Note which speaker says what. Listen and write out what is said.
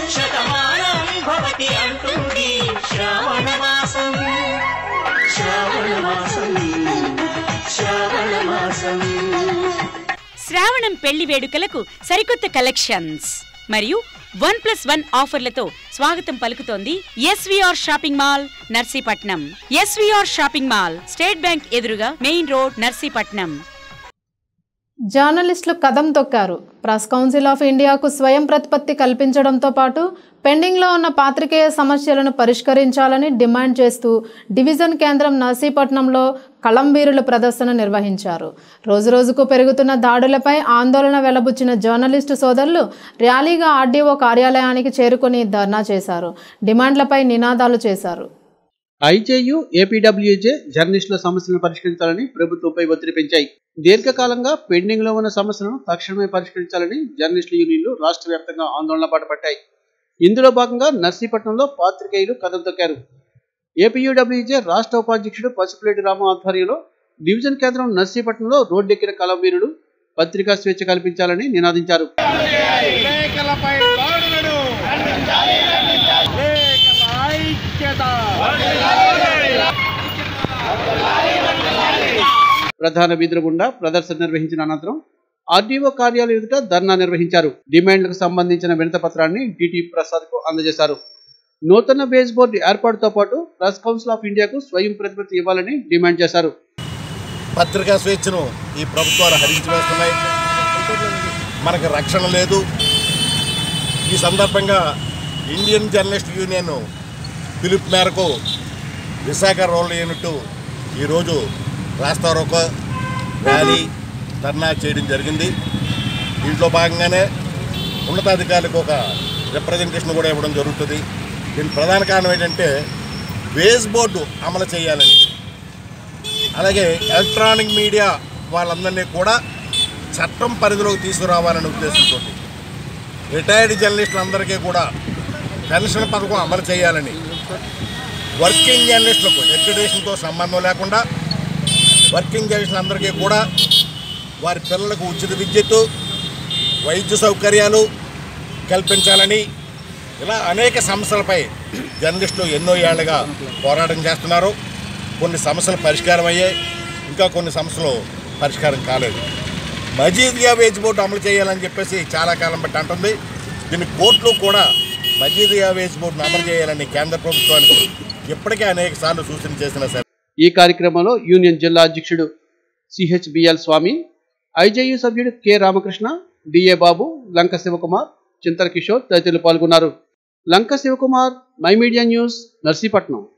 Speaker 1: శతమానం భవతి అంటుంది శ్రావణ మాసం శ్రావణ మాసం శ్రావణ మాసం
Speaker 2: శ్రావణం పెళ్లి వేడుకలకు సరికొత్త కలెక్షన్స్ మరియు వన్ ప్లస్ వన్ ఆఫర్లతో స్వాగతం పలుకుతోంది SVR shopping mall Narsipatnam SVR shopping mall state bank ఎదురుగా మెయిన్ రోడ్ నర్సీపట్నం
Speaker 3: జర్నలిస్టులు కదం తొక్కారు ప్రెస్ కౌన్సిల్ ఆఫ్ ఇండియాకు స్వయం ప్రతిపత్తి కల్పించడంతో పాటు పెండింగ్లో ఉన్న పాత్రికేయ సమస్యలను పరిష్కరించాలని డిమాండ్ చేస్తూ డివిజన్ కేంద్రం నర్సీపట్నంలో కళంబీరుల ప్రదర్శన నిర్వహించారు రోజురోజుకు పెరుగుతున్న దాడులపై ఆందోళన వెలబుచ్చిన జర్నలిస్టు సోదరులు ర్యాలీగా ఆర్డీఓ కార్యాలయానికి చేరుకుని ధర్నా చేశారు డిమాండ్లపై నినాదాలు చేశారు
Speaker 4: ఐజేయు ఏపీడబ్ల్యూజే జర్నలిస్టుల సమస్యలను పరిష్కరించాలని ప్రభుత్వంపై ఒత్తిడి పెంచాయి దీర్ఘకాలంగా పెండింగ్ లో ఉన్న సమస్యలను తక్షణమే పరిష్కరించాలని జర్నలిస్టుల యూనియన్లు రాష్ట్ర వ్యాప్తంగా ఆందోళన బాటపట్టాయి ఇందులో భాగంగా నర్సీపట్నంలో పాత్రికేయులు కథం తొక్కారు ఏపీయూడబ్ల్యూజే రాష్ట్ర ఉపాధ్యక్షుడు పసుపులేటి రామ ఆధ్వర్యంలో డివిజన్ కేంద్రం నర్సీపట్నంలో రోడ్డెక్కిన కలవీరులు పత్రికా స్వేచ్ఛ కల్పించాలని నినాదించారు
Speaker 5: లేఖలపై దాడులను లేఖల ఐక్యత
Speaker 4: ప్రధాన వీధుల గుండా ప్రదర్శన నిర్వహించిన అనంతరం ఆర్డీఓ కార్యాలయం ఎదుట ధర్నా నిర్వహించారు డిమాండ్లకు సంబంధించిన వినత పత్రాన్ని డిటి ప్రసాద్ కు అందజేశారు నూతన బేస్ బోర్డు ఏర్పాటుతో పాటు ప్రెస్ కౌన్సిల్ ఆఫ్ ఇండియాకు స్వయం ప్రతిపత్తి ఇవ్వాలని డిమాండ్ చేశారు
Speaker 5: పత్రికా స్వేచ్ఛను ఈ ప్రభుత్వాలు హరించి వేస్తున్నాయి మనకు రక్షణ లేదు ఈ సందర్భంగా ఇండియన్ జర్నలిస్ట్ యూనియన్ పిలుపు మేరకు విశాఖ రోల్ యూనిట్ ఈరోజు రాస్తారోకో ర్యాలీ ధర్నా చేయడం జరిగింది దీంట్లో భాగంగానే ఉన్నతాధికారులకు ఒక రిప్రజెంటేషన్ కూడా ఇవ్వడం జరుగుతుంది దీని ప్రధాన కారణం ఏంటంటే వేస్ బోర్డు అమలు చేయాలని అలాగే ఎలక్ట్రానిక్ మీడియా వాళ్ళందరినీ కూడా చట్టం పరిధిలోకి తీసుకురావాలనే ఉద్దేశంతో రిటైర్డ్ జర్నలిస్టులందరికీ కూడా పెన్షన్ పథకం అమలు చేయాలని వర్కింగ్ జర్నలిస్టులకు ఎడ్యుకేషన్తో సంబంధం లేకుండా వర్కింగ్ జర్నలిస్టులందరికీ కూడా వారి పిల్లలకు ఉచిత విద్యుత్తు వైద్య సౌకర్యాలు కల్పించాలని ఇలా అనేక సమస్యలపై జర్నలిస్టులు ఎన్నో ఏళ్లుగా పోరాటం చేస్తున్నారు కొన్ని సమస్యలు పరిష్కారం అయ్యాయి ఇంకా కొన్ని సమస్యలు పరిష్కారం కాలేదు మజీదియా వేజ్ బోర్డు అమలు చేయాలని చెప్పేసి చాలా కాలం బట్టి అంటుంది దీన్ని కోర్టులు కూడా మజీదియా వేజ్ బోర్డును అమలు చేయాలని కేంద్ర ప్రభుత్వానికి ఇప్పటికే అనేక సార్లు సూచన చేసినా సరే
Speaker 4: ఈ కార్యక్రమంలో యూనియన్ జిల్లా అధ్యక్షుడు సిహెచ్బిఎల్ స్వామి ఐజేయు సభ్యుడు కె రామకృష్ణ డిఏ బాబు లంక శివకుమార్ చింతల కిషోర్ తదితరులు పాల్గొన్నారు Lanka Sivakumar my media news Narsipatnam